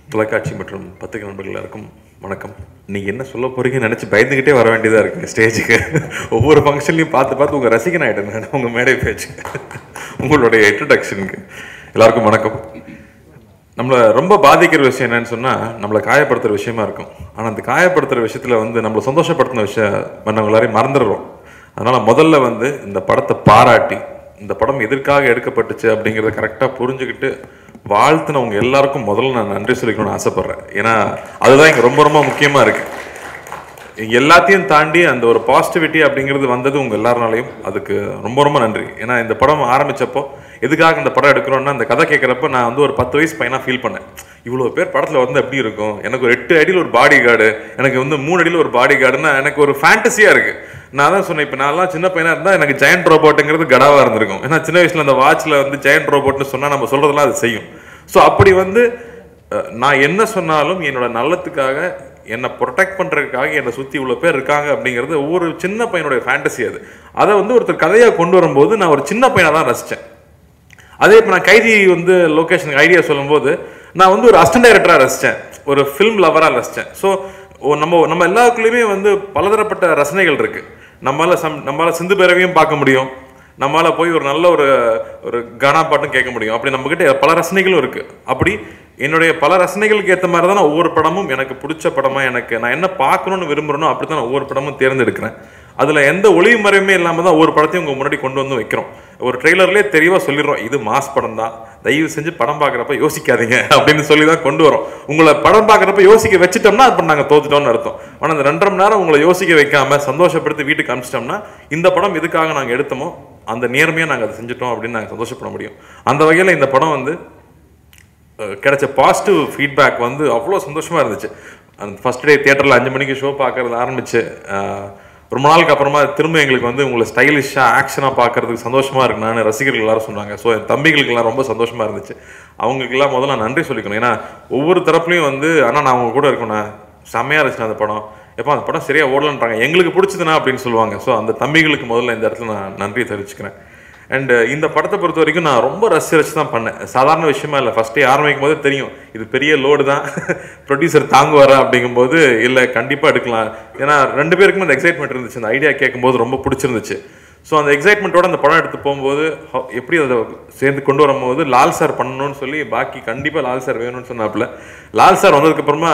தொலைக்காட்சி மற்றும் பத்திரிகை நண்பர்கள் எல்லாருக்கும் வணக்கம் நீங்கள் என்ன சொல்ல போறீங்கன்னு நினச்சி பயந்துக்கிட்டே வர வேண்டியதாக இருக்குங்க ஸ்டேஜுக்கு ஒவ்வொரு ஃபங்க்ஷன்லையும் பார்த்து பார்த்து உங்கள் ரசிகன் ஆகிட்டேன் நான் உங்கள் மேடை பேச்சு உங்களுடைய இன்ட்ரடக்ஷனுக்கு எல்லாருக்கும் வணக்கம் நம்மளை ரொம்ப பாதிக்கிற விஷயம் என்னன்னு சொன்னால் நம்மளை காயப்படுத்துகிற விஷயமா இருக்கும் ஆனால் அந்த காயப்படுத்துகிற விஷயத்தில் வந்து நம்மளை சந்தோஷப்படுத்தின விஷயம் நம்ம எல்லாரையும் மறந்துடுறோம் அதனால் முதல்ல வந்து இந்த படத்தை பாராட்டி இந்த படம் எதற்காக எடுக்கப்பட்டுச்சு அப்படிங்கிறத கரெக்டாக புரிஞ்சுக்கிட்டு வாழ்த்துனவங்க எல்லாருக்கும் முதல்ல நான் நன்றி சொல்லிக்கணும்னு ஆசைப்பட்றேன் ஏன்னா அதுதான் இங்கே ரொம்ப ரொம்ப முக்கியமாக இருக்குது எல்லாத்தையும் தாண்டி அந்த ஒரு பாசிட்டிவிட்டி அப்படிங்கிறது வந்தது உங்க எல்லாருனாலையும் அதுக்கு ரொம்ப ரொம்ப நன்றி ஏன்னா இந்த படம் ஆரம்பிச்சப்போ எதுக்காக இந்த படம் எடுக்கிறோம்னா அந்த கதை கேட்குறப்ப நான் வந்து ஒரு பத்து வயசு பையனா ஃபீல் பண்ணேன் இவ்வளோ பேர் படத்தில் வந்து எப்படி இருக்கும் எனக்கு ஒரு எட்டு அடியில் ஒரு பாடி கார்டு எனக்கு வந்து மூணு அடியில் ஒரு பாடி கார்டுன்னா எனக்கு ஒரு ஃபேண்டசியாக இருக்கு நான் தான் சொன்னேன் இப்போ நான்லாம் சின்ன பையனா இருந்தால் எனக்கு ஜெயண்ட் ரோபோட்டுங்கிறது கடாவாக இருந்திருக்கும் ஏன்னா சின்ன வயசுல அந்த வாட்சில் வந்து ஜெயண்ட் ரோபோட்னு சொன்னால் நம்ம சொல்றதெல்லாம் அது செய்யும் ஸோ அப்படி வந்து அஹ், நான் என்ன சொன்னாலும் என்னோட நல்லத்துக்காக என்னை ப்ரொடெக்ட் பண்ணுறதுக்காக என்னை சுற்றி இவ்வளோ பேர் இருக்காங்க அப்படிங்கிறது ஒவ்வொரு சின்ன பையனுடைய ஃபேண்டசி அது அதை வந்து ஒருத்தர் கதையாக கொண்டு வரும்போது நான் ஒரு சின்ன பையனை தான் ரசித்தேன் அதே இப்போ நான் கைதி வந்து லொக்கேஷனுக்கு ஐடியா சொல்லும்போது நான் வந்து ஒரு அசிஸ்டன்ட் டைரக்டராக ரசித்தேன் ஒரு ஃபிலிம் லவராக ரசித்தேன் ஸோ நம்ம நம்ம எல்லாருக்குள்ளேயுமே வந்து பலதரப்பட்ட ரசனைகள் இருக்கு நம்மளால சம் நம்மளால சிந்து பேரவையும் பார்க்க முடியும் நம்மளால போய் ஒரு நல்ல ஒரு ஒரு கானா பாட்டும் கேட்க முடியும் அப்படி நம்மகிட்ட பல ரசனைகளும் இருக்கு அப்படி என்னுடைய பல ரசனைகளுக்கு ஏற்ற மாதிரி தான் நான் ஒவ்வொரு படமும் எனக்கு பிடிச்ச படமா எனக்கு நான் என்ன பார்க்கணும்னு விரும்புறேனோ அப்படி தான் நான் ஒவ்வொரு படமும் தேர்ந்தெடுக்கிறேன் அதுல எந்த ஒளிவு மறைவுமே இல்லாம தான் ஒவ்வொரு படத்தையும் உங்க முன்னாடி கொண்டு வந்து வைக்கிறோம் ஒரு ட்ரெய்லர்லேயே தெளிவா சொல்லிடுறோம் இது மாஸ் படம் தான் தயவு செஞ்சு படம் பார்க்குறப்ப யோசிக்காதீங்க அப்படின்னு சொல்லி தான் கொண்டு வரோம் உங்களை படம் பார்க்குறப்ப யோசிக்க வச்சுட்டோம்னா அப்போ நாங்கள் தோத்துட்டோம்னு அர்த்தம் ஆனால் அந்த ரெண்டரை மணி நேரம் உங்களை யோசிக்க வைக்காம சந்தோஷப்படுத்தி வீட்டுக்கு அனுப்பிச்சிட்டோம்னா இந்த படம் எதுக்காக நாங்கள் எடுத்தோமோ அந்த நேர்மையாக நாங்கள் அதை செஞ்சுட்டோம் அப்படின்னு நாங்கள் சந்தோஷப்பட முடியும் அந்த வகையில் இந்த படம் வந்து அஹ், கிடைச்ச பாசிட்டிவ் ஃபீட்பேக் வந்து அவ்வளோ சந்தோஷமாக இருந்துச்சு அந்த ஃபர்ஸ்ட் டே தியேட்டரில் அஞ்சு மணிக்கு ஷோ பார்க்கறது ஆரம்பிச்சு அஹ், ரொம்ப நாளுக்கு அப்புறமா திரும்ப எங்களுக்கு வந்து உங்களை ஸ்டைலிஷாக ஆக்ஷனாக பார்க்கறதுக்கு சந்தோஷமாக இருக்கு நான் ரசிகர்கள் எல்லாரும் சொன்னாங்க ஸோ என் தம்பிகளுக்கெல்லாம் ரொம்ப சந்தோஷமாக இருந்துச்சு அவங்களுக்கெல்லாம் முதல்ல நான் நன்றி சொல்லிக்கணும் ஏன்னா ஒவ்வொரு தரப்புலையும் வந்து அண்ணா நான் அவங்க கூட இருக்கணும் செம்மையாக இருந்துச்சு அந்த படம் எப்போ அந்த படம் சரியாக ஓடலன்றாங்க எங்களுக்கு பிடிச்சதுனா அப்படின்னு சொல்லுவாங்க ஸோ அந்த தம்பிகளுக்கு முதல்ல இந்த இடத்துல நான் நன்றி தெரிவிச்சுக்கிறேன் அண்ட் இந்த படத்தை பொறுத்த வரைக்கும் நான் ரொம்ப ரசிச்சு ரசிச்சு தான் பண்ணேன் சாதாரண விஷயமா இல்லை ஃபர்ஸ்டே ஆரம்பிக்கும் போதே தெரியும் இது பெரிய லோடு தான் ப்ரொடியூசர் தாங்குவாரா அப்படிங்கும்போது இல்லை கண்டிப்பாக எடுக்கலாம் ஏன்னா ரெண்டு பேருக்குமே அந்த எக்ஸைட்மெண்ட் இருந்துச்சு அந்த ஐடியா கேட்கும்போது ரொம்ப பிடிச்சிருந்துச்சு ஸோ அந்த எக்ஸைட்மெண்ட்டோட அந்த படம் எடுத்து போகும்போது ho- எப்படி அதை சேர்ந்து கொண்டு வரும்போது லால் சார் பண்ணணும்னு சொல்லி பாக்கி கண்டிப்பாக லால் சார் வேணும்னு சொன்னாப்புல லால் சார் வந்ததுக்கப்புறமா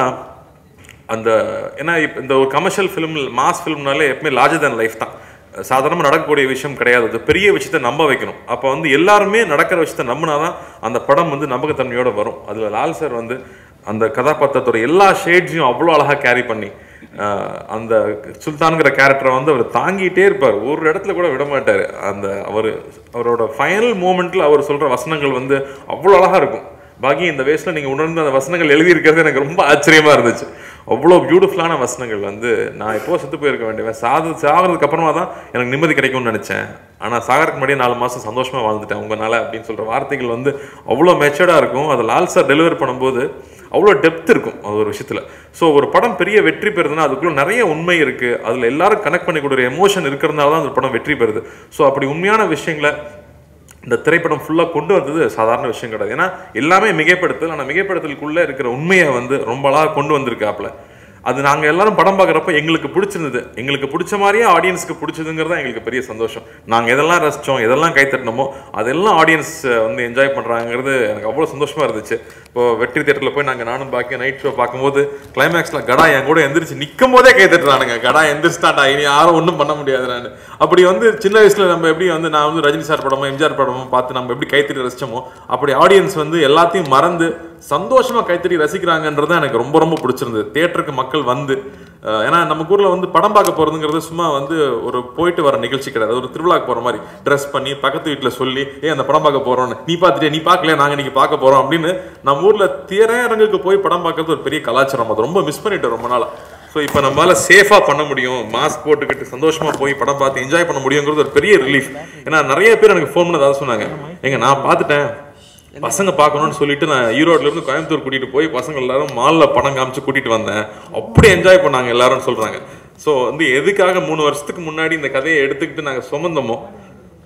அந்த ஏன்னா இப்ப இந்த ஒரு கமர்ஷியல் ஃபிலிம் மாஸ் ஃபிலிம்னாலே எப்பவுமே லார்ஜர் than லைஃப் தான் சாதாரணமாக நடக்கக்கூடிய விஷயம் கிடையாது அது பெரிய விஷயத்தை நம்ப வைக்கணும் அப்போ வந்து எல்லாருமே நடக்கிற விஷயத்தை நம்பினாதான் அந்த படம் வந்து நம்பகத்தன்மையோட வரும் அதில் லால் சார் வந்து அந்த கதாபாத்திரத்தோட எல்லா ஷேட்ஸையும் அவ்வளோ அழகாக கேரி பண்ணி ஆஹ், அந்த சுல்தான்கிற கேரக்டரை வந்து அவர் தாங்கிட்டே இருப்பார் ஒரு இடத்துல கூட விட மாட்டார் அந்த அவர் அவரோட ஃபைனல் மூமெண்ட்டில் அவர் சொல்கிற வசனங்கள் வந்து அவ்வளோ அழகாக இருக்கும் பாக்கி இந்த வயசுல நீங்க உணர்ந்து அந்த வசனங்கள் எழுதி இருக்கிறது எனக்கு ரொம்ப ஆச்சரியமா இருந்துச்சு அவ்வளோ பியூட்டிஃபுல்லான வசனங்கள் வந்து நான் எப்போ செத்து போயிருக்க வேண்டியவன் சாது சாகிறதுக்கு அப்புறமா தான் எனக்கு நிம்மதி கிடைக்கும்னு நினைச்சேன் ஆனா சாகறதுக்கு முன்னாடியே நாலு மாசம் சந்தோஷமா வாழ்ந்துட்டேன் உங்களால அப்படின்னு சொல்ற வார்த்தைகள் வந்து அவ்வளோ மெச்சர்டா இருக்கும் அதை லால் சார் டெலிவரி பண்ணும்போது அவ்வளோ டெப்த் இருக்கும் அது ஒரு விஷயத்துல ஸோ ஒரு படம் பெரிய வெற்றி பெறுதுன்னா அதுக்குள்ள நிறைய உண்மை இருக்கு அதுல எல்லாரும் கனெக்ட் பண்ணி கொடுக்குற எமோஷன் இருக்கிறதுனால தான் அந்த படம் வெற்றி பெறுது ஸோ அப்படி உண்மையான விஷயங்களை இந்த திரைப்படம் ஃபுல்லாக கொண்டு வந்தது சாதாரண விஷயம் கிடையாது ஏன்னா எல்லாமே மிகைப்படுத்தல் ஆனால் மிகைப்படுத்தலுக்குள்ளே இருக்கிற உண்மையை வந்து ரொம்ப அழகாக கொண்டு வந்திருக்காப்புல அது நாங்கள் எல்லாரும் படம் பார்க்குறப்ப எங்களுக்கு பிடிச்சிருந்தது எங்களுக்கு பிடிச்ச மாதிரியே ஆடியன்ஸ்க்கு பிடிச்சதுங்கிறது தான் எங்களுக்கு பெரிய சந்தோஷம் நாங்கள் எதெல்லாம் ரசித்தோம் எதெல்லாம் கைத்தட்டினோமோ அதெல்லாம் ஆடியன்ஸ் வந்து என்ஜாய் பண்ணுறாங்கிறது எனக்கு அவ்வளோ சந்தோஷமாக இருந்துச்சு இப்போ வெற்றி தேட்டரில் போய் நாங்கள் நானும் பாக்கி நைட் ஷோ பார்க்கும்போது கிளைமேக்ஸில் கடா என் கூட எந்திரிச்சு நிற்கும் போதே கைத்தட்டுறானுங்க கடா எந்திரிச்சிட்டாண்டா இனி யாரும் ஒன்றும் பண்ண முடியாது நான் அப்படி வந்து சின்ன வயசுல நம்ம எப்படி வந்து நான் வந்து ரஜினி சார் படமோ எம்ஜிஆர் படமோ பார்த்து நம்ம எப்படி கைத்தறி ரசிச்சோமோ அப்படி ஆடியன்ஸ் வந்து எல்லாத்தையும் மறந்து சந்தோஷமா கைத்தறி ரசிக்கிறாங்கன்றது எனக்கு ரொம்ப ரொம்ப பிடிச்சிருந்தது தியேட்டருக்கு மக்கள் வந்து அஹ், ஏன்னா நம்ம ஊர்ல வந்து படம் பார்க்க போறதுங்கிறது சும்மா வந்து ஒரு போயிட்டு வர நிகழ்ச்சி கிடையாது ஒரு திருவிழாக்கு போற மாதிரி ட்ரெஸ் பண்ணி பக்கத்து வீட்டுல சொல்லி ஏ அந்த படம் பார்க்க போறோம்னு நீ பார்த்துட்டே நீ பார்க்கல நாங்க இன்னைக்கு பார்க்க போறோம் அப்படின்னு நம்ம ஊர்ல திரையரங்குக்கு போய் படம் பார்க்கறது ஒரு பெரிய கலாச்சாரம் அது ரொம்ப மிஸ் பண்ணிட்டோம் ரொம்ப நாளா ஸோ இப்போ நம்மளால சேஃபாக பண்ண முடியும் மாஸ்க் போட்டுக்கிட்டு சந்தோஷமா போய் படம் பார்த்து என்ஜாய் பண்ண முடியுங்கிறது ஒரு பெரிய ரிலீஃப் ஏன்னா நிறைய பேர் எனக்கு ஃபோன் பண்ணி அதாவது சொன்னாங்க எங்க நான் பார்த்துட்டேன் பசங்க பார்க்கணும்னு சொல்லிட்டு நான் ஈரோட்ல இருந்து கோயம்புத்தூர் கூட்டிட்டு போய் பசங்க எல்லாரும் மால்ல படம் காமிச்சு கூட்டிட்டு வந்தேன் அப்படி என்ஜாய் பண்ணாங்க எல்லாரும் சொல்றாங்க ஸோ வந்து எதுக்காக மூணு வருஷத்துக்கு முன்னாடி இந்த கதையை எடுத்துக்கிட்டு நாங்கள் சுமந்தோமோ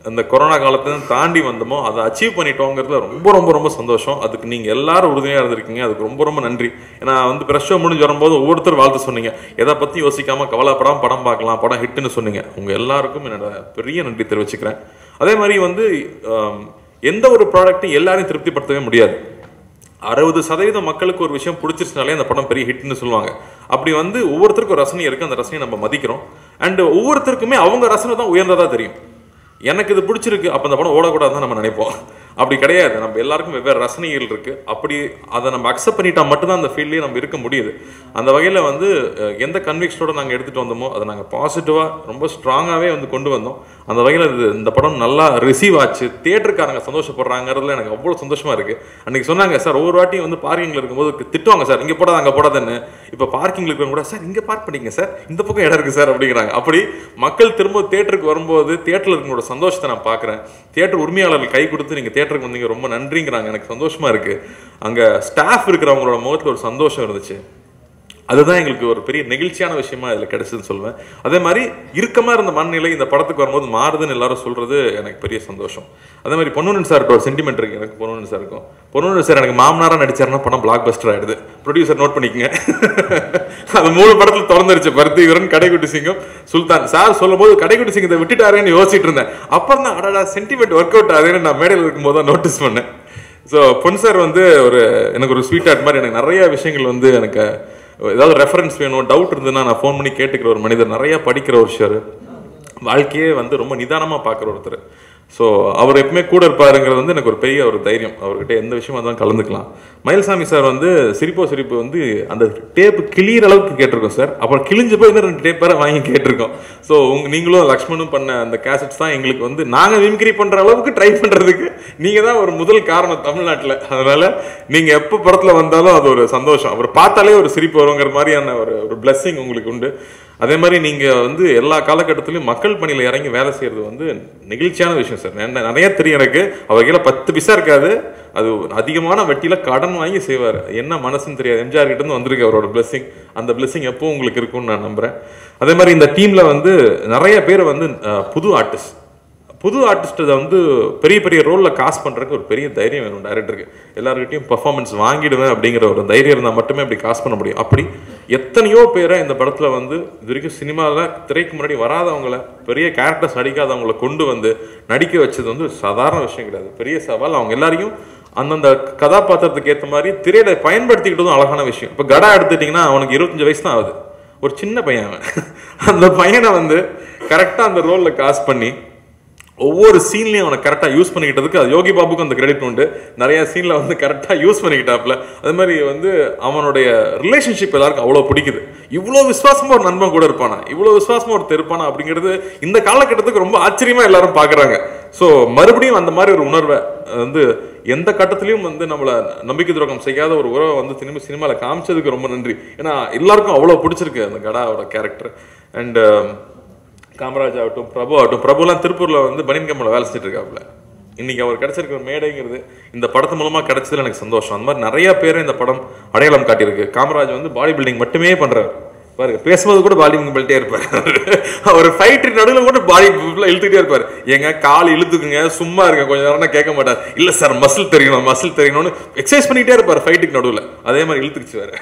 அந்த கொரோனா காலத்தை தாண்டி வந்தோமோ அதை அச்சீவ் பண்ணிட்டோங்கிறதுல ரொம்ப ரொம்ப ரொம்ப சந்தோஷம் அதுக்கு நீங்கள் எல்லாரும் உறுதுணையாக இருந்திருக்கீங்க அதுக்கு ரொம்ப ரொம்ப நன்றி ஏன்னா வந்து ப்ரெஷ் ஷோ முடிஞ்சு வரும்போது ஒவ்வொருத்தர் வாழ்த்து சொன்னீங்க எதை பற்றி யோசிக்காமல் கவலைப்படாம படம் பார்க்கலாம் படம் ஹிட்னு சொன்னீங்க உங்கள் எல்லாருக்கும் என்னோட பெரிய நன்றி தெரிவிச்சுக்கிறேன் அதே மாதிரி வந்து ஆம், எந்த ஒரு ப்ராடக்ட்டும் எல்லாரையும் திருப்திப்படுத்தவே முடியாது அறுபது சதவீதம் மக்களுக்கு ஒரு விஷயம் பிடிச்சிருச்சுனாலே அந்த படம் பெரிய ஹிட்னு சொல்லுவாங்க அப்படி வந்து ஒவ்வொருத்தருக்கும் ஒரு ரசனை இருக்கு அந்த ரசனையை நம்ம மதிக்கிறோம் அண்ட் ஒவ்வொருத்தருக்குமே அவங்க ரசனை தான் உயர்ந்ததா தெரியும் எனக்கு இது பிடிச்சிருக்கு அப்போ அந்த படம் ஓடக்கூடாதுன்னு நம்ம நினைப்போம் அப்படி கிடையாது நம்ம எல்லாருக்கும் வெவ்வேறு ரசனைகள் இருக்கு அப்படி அதை நம்ம அக்செப்ட் பண்ணிட்டா மட்டும்தான் அந்த ஃபீல்ட்லேயே நம்ம இருக்க முடியுது அந்த வகையில் வந்து அஹ், எந்த கன்விக்ஸோட நாங்கள் எடுத்துகிட்டு வந்தோமோ அதை நாங்கள் பாசிட்டிவாக ரொம்ப ஸ்ட்ராங்காகவே வந்து கொண்டு வந்தோம் அந்த வகையில் இது இந்த படம் நல்லா ரிசீவ் ஆச்சு தியேட்டருக்காரங்க சந்தோஷப்படுறாங்கிறதுல எனக்கு அவ்வளோ சந்தோஷமா இருக்கு அன்னைக்கு சொன்னாங்க சார் ஒவ்வொரு வாட்டியும் வந்து பார்க்கிங்கில் இருக்கும்போது திட்டுவாங்க சார் இங்கே போடாத அங்கே போடாதன்னு இப்போ பார்க்கிங்கில் இருக்கிறவங்க கூட சார் இங்கே பார்க் பண்ணிங்க சார் இந்த பக்கம் இடம் இருக்கு சார் அப்படிங்கிறாங்க அப்படி மக்கள் திரும்ப தேட்டருக்கு வரும்போது தேட்டரில் இருக்கிறவங்களோட சந்தோஷத்தை நான் பார்க்குறேன் தியேட்டர் உரிமையாளர்கள் கை கொடுத்து நீங்கள் தேட்டருக்கு வந்தீங்க ரொம்ப நன்றிங்கிறாங்க எனக்கு சந்தோஷமா இருக்கு அங்கே ஸ்டாஃப் இருக்கிறவங்களோட முகத்தில் ஒரு சந்தோஷம் இருந்துச்சு அதுதான் எங்களுக்கு ஒரு பெரிய நெகிழ்ச்சியான விஷயமா இதில் கிடைச்சதுன்னு சொல்லுவேன் அதே மாதிரி இறுக்கமாக இருந்த மனநிலை இந்த படத்துக்கு வரும்போது மாறுதுன்னு எல்லாரும் சொல்றது எனக்கு பெரிய சந்தோஷம் அதே மாதிரி பொன்னுடன் சார்கிட்ட ஒரு சென்டிமெண்ட் இருக்கு எனக்கு பொன்னுடன் சார் இருக்கும் பொன்னுடன் சார் எனக்கு மாமனாரா நடிச்சாருன்னா படம் பிளாக் பஸ்டர் ஆயிடுது ப்ரொடியூசர் நோட் பண்ணிக்கங்க அது மூணு படத்தில் திறந்துருச்சு பருத்திவரன் கடைக்குட்டி சிங்கம் சுல்தான் சார் சொல்லும்போது கடைக்குட்டி சிங்கத்தை விட்டுட்டாரேன்னு யோசிச்சுட்டு இருந்தேன் அப்புறம் தான் அடடா சென்டிமெண்ட் ஒர்க் அவுட் ஆகுதுன்னு நான் மேடையில் இருக்கும்போது தான் நோட்டீஸ் பண்ணேன் ஸோ பொன் சார் வந்து ஒரு எனக்கு ஒரு ஸ்வீட் ஆர்ட் மாதிரி எனக்கு நிறைய விஷயங்கள் வந்து எனக்கு ஏதாவது ரெஃபரன்ஸ் வேணும் டவுட் இருந்ததுன்னா நான் ஃபோன் பண்ணி கேட்டுக்கிற ஒரு மனிதர் நிறைய படிக்கிற ஒரு ஷியர் வாழ்க்கையே வந்து ரொம்ப நிதானமாக பார்க்குற ஒருத்தர் ஸோ அவர் எப்பவுமே கூட இருப்பாருங்கிறது வந்து எனக்கு ஒரு பெரிய ஒரு தைரியம் அவர்கிட்ட எந்த விஷயமா தான் கலந்துக்கலாம் மயில்சாமி சார் வந்து சிரிப்போ சிரிப்பு வந்து அந்த டேப்பு கிளியிற அளவுக்கு கேட்டிருக்கோம் சார் அப்புறம் கிழிஞ்சு போய் இன்னும் ரெண்டு டேப் வேற வாங்கி கேட்டிருக்கோம் ஸோ உங்க நீங்களும் லக்ஷ்மணும் பண்ண அந்த கேசட்ஸ் தான் எங்களுக்கு வந்து நாங்கள் மிமிக்ரி பண்ணுற அளவுக்கு ட்ரை பண்ணுறதுக்கு நீங்கள் தான் ஒரு முதல் காரணம் தமிழ்நாட்டில் அதனால நீங்கள் எப்போ படத்தில் வந்தாலும் அது ஒரு சந்தோஷம் அவர் பார்த்தாலே ஒரு சிரிப்பு வருங்கிற மாதிரியான ஒரு ஒரு பிளெஸ்ஸிங் உங்களுக்கு உண்டு அதே மாதிரி நீங்கள் வந்து எல்லா காலகட்டத்திலையும் மக்கள் பணியில் இறங்கி வேலை செய்கிறது வந்து நெகிழ்ச்சியான விஷயம் சார் நெ- நிறைய தெரியும் எனக்கு அவர் கையில் பத்து பிசா இருக்காது அது அதிகமான வட்டியில் கடன் வாங்கி செய்வார் என்ன மனசுன்னு தெரியாது எம்ஜிஆர் கிட்ட இருந்து வந்திருக்கு அவரோட பிளெஸிங் அந்த பிளெஸிங் எப்போ உங்களுக்கு இருக்கும்னு நான் நம்புறேன் அதே மாதிரி இந்த டீம்ல வந்து நிறைய பேர் வந்து அஹ், புது ஆர்டிஸ்ட் புது ஆர்டிஸ்ட்டை வந்து பெரிய பெரிய ரோலில் காஸ்ட் பண்ணுறதுக்கு ஒரு பெரிய தைரியம் வேணும் டேரக்டருக்கு எல்லாருக்கிட்டையும் பர்ஃபார்மன்ஸ் வாங்கிடுவேன் அப்படிங்கிற ஒரு தைரியம் இருந்தால் மட்டுமே அப்படி காஸ்ட் பண்ண முடியும் அப்படி எத்தனையோ பேரை இந்த படத்தில் வந்து இது வரைக்கும் சினிமாவில் திரைக்கு முன்னாடி வராதவங்கள பெரிய கேரக்டர்ஸ் நடிக்காதவங்கள கொண்டு வந்து நடிக்க வச்சது வந்து சாதாரண விஷயம் கிடையாது பெரிய சவால் அவங்க எல்லாரையும் அந்தந்த கதாபாத்திரத்துக்கு ஏற்ற மாதிரி திரையில பயன்படுத்திக்கிட்டதும் அழகான விஷயம் இப்போ கடா எடுத்துட்டிங்கன்னா அவனுக்கு இருபத்தஞ்சு வயசு தான் ஆகுது ஒரு சின்ன பையன் அவன் அந்த பையனை வந்து கரெக்டாக அந்த ரோலில் காஸ்ட் பண்ணி ஒவ்வொரு சீன்லையும் அவனை கரெக்டாக யூஸ் பண்ணிக்கிட்டதுக்கு அது யோகி பாபுக்கும் அந்த கிரெடிட் உண்டு நிறைய சீனில் வந்து கரெக்டாக யூஸ் பண்ணிக்கிட்டாப்புல அது மாதிரி வந்து அவனுடைய ரிலேஷன்ஷிப் எல்லாருக்கும் அவ்வளோ பிடிக்குது இவ்வளோ விசுவாசமா ஒரு நண்பன் கூட இருப்பானா இவ்வளோ விசுவாசமா ஒருத்தர் இருப்பானா அப்படிங்கிறது இந்த காலகட்டத்துக்கு ரொம்ப ஆச்சரியமா எல்லாரும் பார்க்குறாங்க ஸோ மறுபடியும் அந்த மாதிரி ஒரு உணர்வை வந்து எந்த கட்டத்திலையும் வந்து நம்மளை நம்பிக்கை துரோகம் செய்யாத ஒரு உறவை வந்து திரும்பி சினிமாவில் காமிச்சதுக்கு ரொம்ப நன்றி ஏன்னா எல்லாருக்கும் அவ்வளோ பிடிச்சிருக்கு அந்த கடாவோட கேரக்டர் அண்ட் காமராஜ் ஆகட்டும் பிரபு ஆகட்டும் பிரபுலாம் திருப்பூர்ல வந்து பனியன் கம்பெனியில் வேலை செஞ்சுட்டு இருக்காப்புல இன்னைக்கு அவர் கிடைச்சிருக்கிற மேடைங்கிறது இந்த படத்து மூலமா கிடைச்சதுல எனக்கு சந்தோஷம் அந்த மாதிரி நிறைய பேரை இந்த படம் அடையாளம் காட்டியிருக்கு காமராஜ் வந்து பாடி பில்டிங் மட்டுமே பண்றாரு பாருங்க பேசும்போது கூட பாடி பில்ட்டே இருப்பார் அவர் ஃபைட் நடுவில் கூட பாடி இழுத்துக்கிட்டே இருப்பார் ஏங்க கால் இழுத்துக்குங்க சும்மா இருங்க கொஞ்ச நேரம் கேட்க மாட்டார் இல்ல சார் மசில் தெரியணும் மசில் தெரியணும்னு எக்ஸசைஸ் பண்ணிட்டே இருப்பார் ஃபைட்டுக்கு நடுவில் அதே மாதிரி இழுத்துக்குச்சு வேற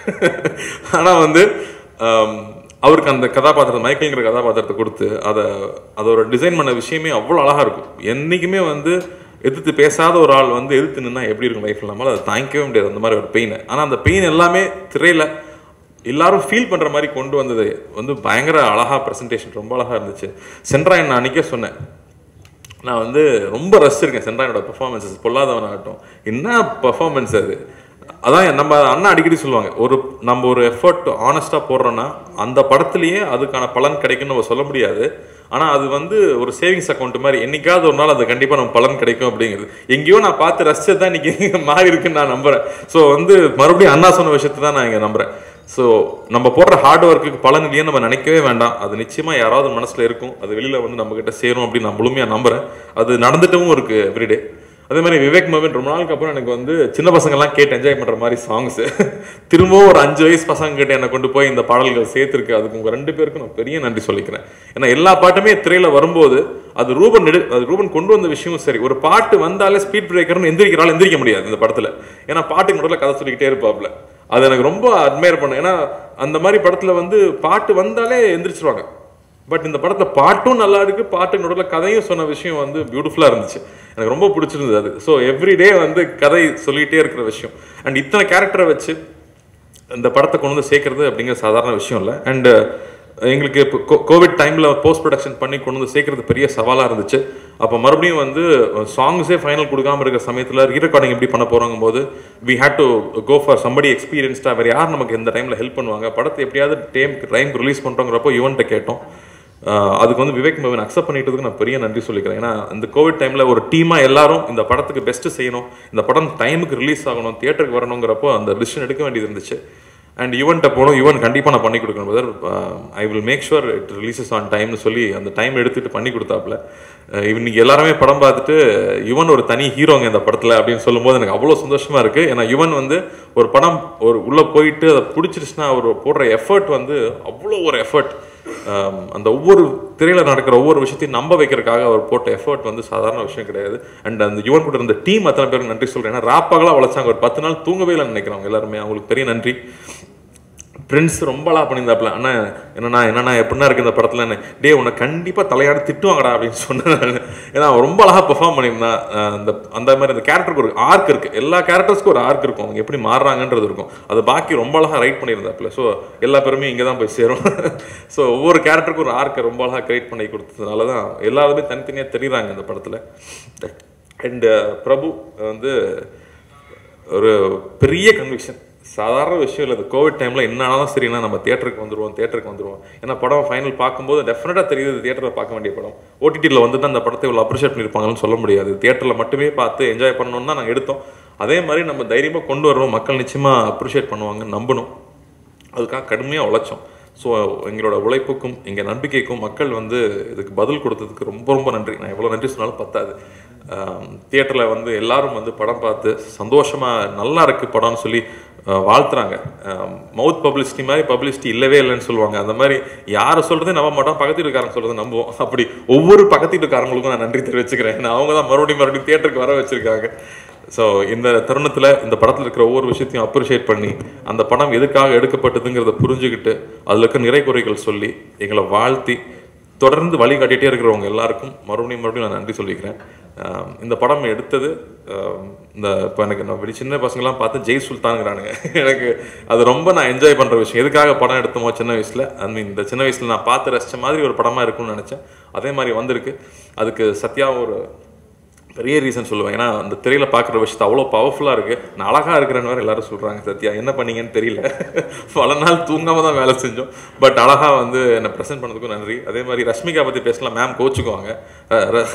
ஆனா வந்து ஆம், அவருக்கு அந்த கதாபாத்திரத்தை மைக்கேல்ங்கிற கதாபாத்திரத்தை கொடுத்து அதை அதோட டிசைன் பண்ண விஷயமே அவ்வளோ அழகா இருக்கும் என்னைக்குமே வந்து எதிர்த்து பேசாத ஒரு ஆள் வந்து எதிர்த்து நின்னா எப்படி இருக்கும் லைஃப்ல நம்மளால அதை தாங்கிக்கவே முடியாது அந்த மாதிரி ஒரு பெயின் ஆனா அந்த பெயின் எல்லாமே திரையில எல்லாரும் ஃபீல் பண்ற மாதிரி கொண்டு வந்தது வந்து பயங்கர அழகா பிரசன்டேஷன் ரொம்ப அழகா இருந்துச்சு சென்ட்ராயன் நான் அன்னைக்கே சொன்னேன் நான் வந்து ரொம்ப ரசிச்சிருக்கேன் சென்ட்ராயனோட பெர்ஃபார்மன்ஸஸ் பொல்லாதவன் ஆகட்டும் என்ன பெர்ஃபார்மன்ஸ் அது அதான் நம்ம அண்ணா அடிக்கடி சொல்லுவாங்க ஒரு நம்ம ஒரு எஃபர்ட் ஆனஸ்டா போடுறோம்னா அந்த படத்துலயே அதுக்கான பலன் கிடைக்கும்னு நம்ம சொல்ல முடியாது ஆனா அது வந்து ஒரு சேவிங்ஸ் அக்கௌண்ட் மாதிரி என்னைக்காவது ஒரு நாள் அது கண்டிப்பா நம்ம பலன் கிடைக்கும் அப்படிங்கிறது எங்கேயோ நான் பார்த்து ரசிச்சது தான் இன்னைக்கு மாறி இருக்குன்னு நான் நம்புறேன் ஸோ வந்து மறுபடியும் அண்ணா சொன்ன விஷயத்தை தான் நான் இங்க நம்புறேன் ஸோ நம்ம போடுற ஹார்ட் ஒர்க்குக்கு பலன் இல்லையே நம்ம நினைக்கவே வேண்டாம் அது நிச்சயமா யாராவது மனசுல இருக்கும் அது வெளியில வந்து நம்ம கிட்ட சேரும் அப்படின்னு நான் முழுமையா நம்புறேன் அது நடந்துட்டவும் இருக்கு எவ்ரிடே அதே மாதிரி விவேக் மோகன் ரொம்ப நாளுக்கு அப்புறம் எனக்கு வந்து சின்ன பசங்கள்லாம் கேட்டு என்ஜாய் பண்ற மாதிரி சாங்ஸ் திரும்பவும் ஒரு அஞ்சு வயசு பசங்க கிட்ட என்னை கொண்டு போய் இந்த பாடல்கள் சேர்த்துருக்கு அதுக்கு உங்க ரெண்டு பேருக்கும் நான் பெரிய நன்றி சொல்லிக்கிறேன் ஏன்னா எல்லா பாட்டுமே திரையில வரும்போது அது ரூபன் நெடு அது ரூபன் கொண்டு வந்த விஷயமும் சரி ஒரு பாட்டு வந்தாலே ஸ்பீட் பிரேக்கர்னு எந்திரிக்கிறாள் எந்திரிக்க முடியாது இந்த படத்துல ஏன்னா பாட்டுக்கு நடுவில் கதை சொல்லிக்கிட்டே இருப்பாப்ல அது எனக்கு ரொம்ப அட்மையர் பண்ணேன் ஏன்னா அந்த மாதிரி படத்துல வந்து பாட்டு வந்தாலே எந்திரிச்சிருவாங்க பட் இந்த படத்துல பாட்டும் நல்லா இருக்கு பாட்டு நடுவில் கதையும் சொன்ன விஷயம் வந்து பியூட்டிஃபுல்லாக இருந்துச்சு எனக்கு ரொம்ப பிடிச்சிருந்தது அது ஸோ எவ்ரிடே வந்து கதை சொல்லிகிட்டே இருக்கிற விஷயம் அண்ட் இத்தனை கேரக்டரை வச்சு இந்த படத்தை கொண்டு வந்து சேர்க்கறது அப்படிங்கிற சாதாரண விஷயம் இல்லை அண்டு எங்களுக்கு இப்போ கோவிட் டைமில் போஸ்ட் ப்ரொடக்ஷன் பண்ணி கொண்டு வந்து சேர்க்கறது பெரிய சவாலாக இருந்துச்சு அப்போ மறுபடியும் வந்து சாங்ஸே ஃபைனல் கொடுக்காம இருக்கிற சமயத்தில் ரீரெக்கார்டிங் எப்படி பண்ண போகிறாங்க போது we had to go for somebody எக்ஸ்பீரியன்ஸ்டாக வேறு யார் நமக்கு இந்த டைமில் ஹெல்ப் பண்ணுவாங்க படத்தை எப்படியாவது டைம் டைம் ரிலீஸ் பண்ணுறோங்கிறப்போ யுவன்ட்ட கேட்டோம் ஆஹ் அதுக்கு வந்து விவேக் மோகன் அக்செப்ட் பண்ணிட்டதுக்கு நான் பெரிய நன்றி சொல்லிக்கிறேன் ஏன்னா இந்த கோவிட் டைமில் ஒரு டீமாக எல்லாரும் இந்த படத்துக்கு பெஸ்ட்டு செய்யணும் இந்த படம் டைமுக்கு ரிலீஸ் ஆகணும் தியேட்டருக்கு வரணுங்கிறப்போ அந்த டிசிஷன் எடுக்க வேண்டியது இருந்துச்சு அண்ட் யுவன்ட்ட போனோம் யுவன் கண்டிப்பாக நான் பண்ணி கொடுக்கணும் brother I will make sure it releases on டைம்னு சொல்லி அந்த டைம் எடுத்துட்டு பண்ணி கொடுத்தாப்புல அஹ் இன்னைக்கு எல்லாருமே படம் பார்த்துட்டு யுவன் ஒரு தனி ஹீரோங்க இந்த படத்தில் அப்படின்னு சொல்லும்போது எனக்கு அவ்வளோ சந்தோஷமா இருக்கு ஏன்னா யுவன் வந்து ஒரு படம் ஒரு உள்ளே போயிட்டு அதை பிடிச்சிருச்சுன்னா அவர் போடுற எஃபர்ட் வந்து அவ்வளோ ஒரு எஃபர்ட் அந்த ஒவ்வொரு திரையில நடக்கிற ஒவ்வொரு விஷயத்தையும் நம்ப வைக்கிறதுக்காக அவர் போட்ட எஃபர்ட் வந்து சாதாரண விஷயம் கிடையாது அண்ட் அந்த யுவன் கூட இருந்த டீம் அத்தனை பேருக்கு நன்றி சொல்றேன் ஏன்னா ராப்பகலாக உழைச்சாங்க ஒரு பத்து நாள் தூங்கவே இல்லைன்னு நினைக்கிறவங்க எல்லாருமே அவங்களுக்கு பெரிய நன்றி பிரின்ஸ் ரொம்ப அழகா பண்ணியிருந்தாப்புல அண்ணா என்னண்ணா என்னண்ணா எப்படின்னா இருக்கு இந்த படத்துல டே உன்னை கண்டிப்பா தலையாடி திட்டுவாங்கடா அப்படின்னு சொன்னேன் நானு. ஏன்னா அவன் ரொம்ப அழகா பெர்ஃபார்ம் பண்ணியிருந்தான் அஹ் அந்த அந்த மாதிரி அந்த கேரக்டருக்கு ஒரு ஆர்க் இருக்கு எல்லா கேரக்டர்ஸ்க்கும் ஒரு ஆர்க் இருக்கும் அவங்க எப்படி மாறுறாங்கன்றது இருக்கும் அது பாக்கி ரொம்ப அழகா ரைட் பண்ணியிருந்தாப்புல ஸோ எல்லா பேருமே இங்கே தான் போய் சேரும் ஸோ ஒவ்வொரு கேரக்டருக்கும் ஒரு ஆர்க்கை ரொம்ப அழகா கிரியேட் பண்ணி கொடுத்ததுனால தான் எல்லாருமே தனித்தனியாக தெரியுறாங்க இந்த படத்துல அண்ட் பிரபு வந்து ஒரு பெரிய கன்விக்ஷன் சாதாரண விஷயம் இல்லை இந்த கோவிட் டைமில் என்ன ஆனாலும் சரினா நம்ம தியேட்டருக்கு வந்துருவோம் தியேட்டருக்கு வந்துருவோம் ஏன்னா படம் ஃபைனல் பார்க்கும்போது டெஃபினட்டாக தெரியுது தியேட்டரில் பார்க்க வேண்டிய படம் ஓடிடியில் வந்து தான் அந்த படத்தை இவ்வளோ அப்ரிஷியேட் பண்ணியிருப்பாங்கன்னு சொல்ல முடியாது தியேட்டரில் மட்டுமே பார்த்து என்ஜாய் பண்ணணும்னு தான் நாங்கள் எடுத்தோம் அதே மாதிரி நம்ம தைரியமாக கொண்டு வருவோம் மக்கள் நிச்சயமாக அப்ரிஷியேட் பண்ணுவாங்கன்னு நம்பணும் அதுக்காக கடுமையாக உழைச்சோம் ஸோ எங்களோட உழைப்புக்கும் எங்கள் நம்பிக்கைக்கும் மக்கள் வந்து இதுக்கு பதில் கொடுத்ததுக்கு ரொம்ப ரொம்ப நன்றி நான் எவ்வளோ நன்றி சொன்னாலும் பத்தாது தியேட்டரில் வந்து எல்லாரும் வந்து படம் பார்த்து சந்தோஷமாக நல்லா இருக்கு படம்னு சொல்லி ஆஹ் வாழ்த்துறாங்க மவுத் பப்ளிசிட்டி மாதிரி பப்ளிசிட்டி இல்லவே இல்லைன்னு சொல்லுவாங்க அந்த மாதிரி யாரை சொல்றதே நம்ப மாட்டோம் பக்கத்து வீட்டுக்காரங்க சொல்றதை நம்புவோம் அப்படி ஒவ்வொரு பக்கத்து வீட்டுக்காரங்களுக்கும் நான் நன்றி தெரிவிச்சுக்கிறேன் ஏன்னா அவங்க தான் மறுபடியும் மறுபடியும் தியேட்டருக்கு வர வச்சிருக்காங்க ஸோ இந்த தருணத்தில் இந்த படத்தில் இருக்கிற ஒவ்வொரு விஷயத்தையும் அப்ரிஷியேட் பண்ணி அந்த படம் எதுக்காக எடுக்கப்பட்டதுங்கிறத புரிஞ்சுக்கிட்டு அதில் இருக்க நிறை குறைகள் சொல்லி எங்களை வாழ்த்தி தொடர்ந்து வழி காட்டிகிட்டே இருக்கிறவங்க எல்லாருக்கும் மறுபடியும் மறுபடியும் நான் நன்றி சொல்லிக்கிறேன் ஆம், இந்த படம் எடுத்தது ஆம், இந்த இப்போ எனக்கு நான் வெளி சின்ன பசங்களாம் பார்த்து ஜெய் சுல்தானுங்கிறானுங்க எனக்கு அது ரொம்ப நான் என்ஜாய் பண்ணுற விஷயம் எதுக்காக படம் எடுத்தோமோ சின்ன வயசில் ஐ மீன் இந்த சின்ன வயசில் நான் பார்த்து ரசித்த மாதிரி ஒரு படமாக இருக்கும்னு நினச்சேன் அதே மாதிரி வந்திருக்கு அதுக்கு சத்யா ஒரு பெரிய ரீசன் சொல்லுவேன் ஏன்னா அந்த திரையில பார்க்குற விஷயத்தை அவ்வளோ பவர்ஃபுல்லாக இருக்கு நான் அழகா இருக்கிறேன்னு வேற எல்லாரும் சொல்றாங்க சத்யா என்ன பண்ணீங்கன்னு தெரியல பல நாள் தூங்காம தான் வேலை செஞ்சோம் பட் அழகா வந்து என்னை ப்ரெசென்ட் பண்ணதுக்கும் நன்றி அதே மாதிரி ரஷ்மிகா பத்தி பேசலாம் மேம் கோச்சுக்குவாங்க அஹ் ர-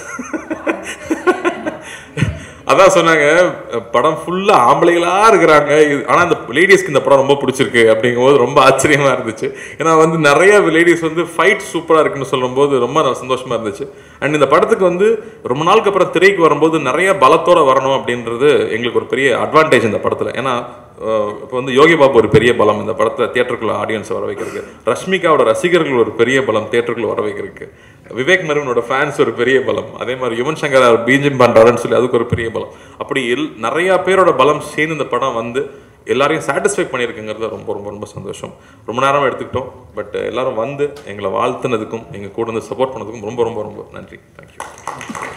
அதான் சொன்னாங்க படம் ஃபுல்லா ஆம்பளைகளா இருக்கிறாங்க இது- ஆனா இந்த லேடிஸ்க்கு இந்த படம் ரொம்ப பிடிச்சிருக்கு அப்படிங்கும்போது ரொம்ப ஆச்சரியமா இருந்துச்சு ஏன்னா வந்து நிறைய லேடிஸ் வந்து ஃபைட் சூப்பரா இருக்குன்னு சொல்லும்போது ரொம்ப ந- சந்தோஷமா இருந்துச்சு அண்ட் இந்த படத்துக்கு வந்து ரொம்ப நாளுக்கு அப்புறம் திரைக்கு வரும்போது நிறைய பலத்தோட வரணும் அப்படின்றது எங்களுக்கு ஒரு பெரிய அட்வான்டேஜ் இந்த படத்துல ஏன்னா இப்போ வந்து யோகி பாபு ஒரு பெரிய பலம் இந்த படத்தை தியேட்டருக்குள்ள ஆடியன்ஸ் வர வைக்கிறதுக்கு ரஷ்மிகாவோட ரசிகர்கள் ஒரு பெரிய பலம் தியேட்டருக்குள்ள வர வைக்கிறதுக்கு விவேக் மருவனோட ஃபேன்ஸ் ஒரு பெரிய பலம் அதே மாதிரி யுவன் சங்கர் அவர் பீஜம் பண்றாருன்னு சொல்லி அதுக்கு ஒரு பெரிய பலம் அப்படி எல் நிறைய பேரோட பலம் சேர்ந்து இந்த படம் வந்து எல்லாரையும் சாட்டிஸ்ஃபை பண்ணியிருக்குங்கிறது ரொம்ப ரொம்ப ரொம்ப சந்தோஷம் ரொம்ப நேரமா எடுத்துக்கிட்டோம் பட் எல்லாரும் வந்து எங்களை வாழ்த்துனதுக்கும் எங்க கூட இருந்து சப்போர்ட் பண்ணதுக்கும் ரொம்ப ரொம்ப ரொம்ப நன்றி தேங்க்யூ